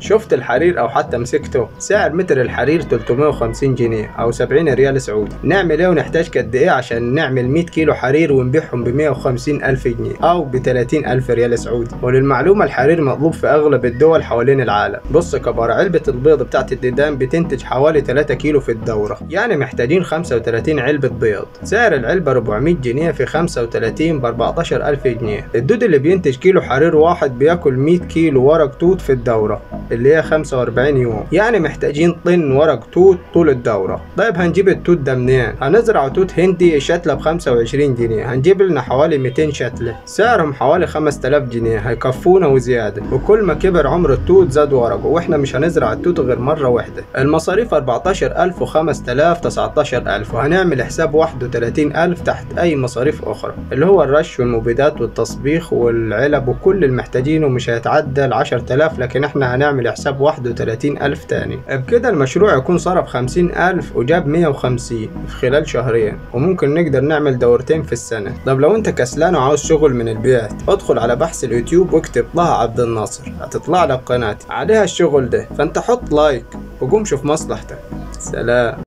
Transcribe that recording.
شفت الحرير او حتى مسكته سعر متر الحرير 350 جنيه او 70 ريال سعودي نعمل ايه ونحتاج قد ايه عشان نعمل 100 كيلو حرير ونبيعهم ب 150 الف جنيه او ب 30 الف ريال سعودي وللمعلومه الحرير مطلوب في اغلب الدول حوالين العالم بص كبار علبه البيض بتاعت الديدان بتنتج حوالي 3 كيلو في الدوره يعني محتاجين 35 علبه بيض سعر العلبه 400 جنيه في 35 ب 14000 جنيه الدود اللي بينتج كيلو حرير واحد بياكل 100 كيلو ورق توت في الدوره اللي هي 45 يوم يعني محتاجين طن ورق توت طول الدورة طيب هنجيب التوت ده منين هنزرع توت هندي شتلة ب 25 جنيه هنجيب لنا حوالي 200 شتلة سعرهم حوالي 5000 جنيه هيكفونا وزيادة وكل ما كبر عمر التوت زاد ورقه واحنا مش هنزرع التوت غير مرة واحدة المصاريف 14000 و5000 19000 وهنعمل حساب 31000 تحت اي مصاريف اخرى اللي هو الرش والمبيدات والتصبيخ والعلب وكل المحتاجينه مش هيتعدى ال 10000 لكن احنا هنعمل حساب 31000 تاني بكده المشروع يكون صرف 50000 وجاب 150 في خلال شهرين وممكن نقدر نعمل دورتين في السنة طب لو انت كسلان وعاوز شغل من البيت ادخل على بحث اليوتيوب واكتب طه عبد الناصر هتطلع لك قناتي عليها الشغل ده فانت حط لايك وقوم شوف مصلحتك سلام